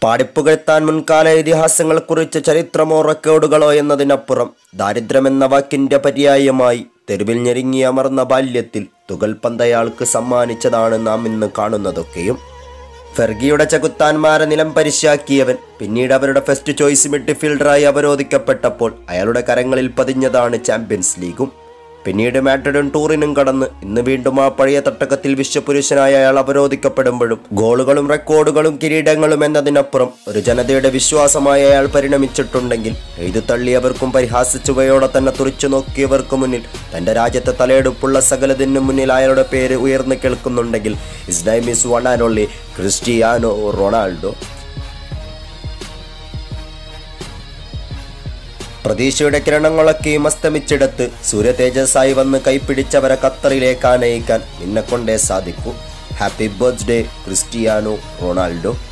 പാടിപ്പുകഴ്ത്താൻ മുൻകാല ഇതിഹാസങ്ങൾ കുറിച്ച് ചരിത്രമോ റെക്കോർഡുകളോ എന്നതിനപ്പുറം ദാരിദ്ര്യമെന്ന വാക്കിന്റെ പര്യായമായി തെരുവിൽ ഞെരുങ്ങി അമർന്ന ബാല്യത്തിൽ തുകൽ പന്തയാൾക്ക് സമ്മാനിച്ചതാണ് നാം ഇന്ന് കാണുന്നതൊക്കെയും ഫെർഗിയുടെ ചകുത്താന്മാരെ നിലം പരിശാക്കിയവൻ പിന്നീട് അവരുടെ ഫസ്റ്റ് ചോയ്സ് മിഡ്ഫീൽഡറായി അവരോധിക്കപ്പെട്ടപ്പോൾ അയാളുടെ കരങ്ങളിൽ പതിഞ്ഞതാണ് ചാമ്പ്യൻസ് ലീഗും പിന്നീട് മാഡ്രിഡും ടൂറിനും കടന്ന് ഇന്ന് വീണ്ടും ആ പഴയ തട്ടകത്തിൽ വിശ്വപുരുഷനായ അയാൾ അവരോധിക്കപ്പെടുമ്പോഴും ഗോളുകളും റെക്കോർഡുകളും കിരീടങ്ങളും എന്നതിനപ്പുറം ഒരു ജനതയുടെ വിശ്വാസമായി അയാൾ പരിണമിച്ചിട്ടുണ്ടെങ്കിൽ എഴുതു തള്ളിയവർക്കും പരിഹാസിച്ചുവയോടെ തന്നെ തുറിച്ചു നോക്കിയവർക്കു മുന്നിൽ തന്റെ രാജ്യത്തെ തലയെടുപ്പുള്ള സകലതിനു മുന്നിൽ അയാളുടെ പേര് ഉയർന്നു കേൾക്കുന്നുണ്ടെങ്കിൽ his name is one and only Cristiano Ronaldo പ്രതീക്ഷയുടെ കിരണങ്ങളൊക്കെയും അസ്തമിച്ചിടത്ത് സൂര്യ തേജസ്സായി വന്ന് കൈപ്പിടിച്ചവരെ ഖത്തറിലേക്ക് ആനയിക്കാൻ നിന്നെക്കൊണ്ടേ സാധിക്കൂ ഹാപ്പി ബർത്ത്ഡേ ക്രിസ്റ്റിയാനോ റൊണാൾഡോ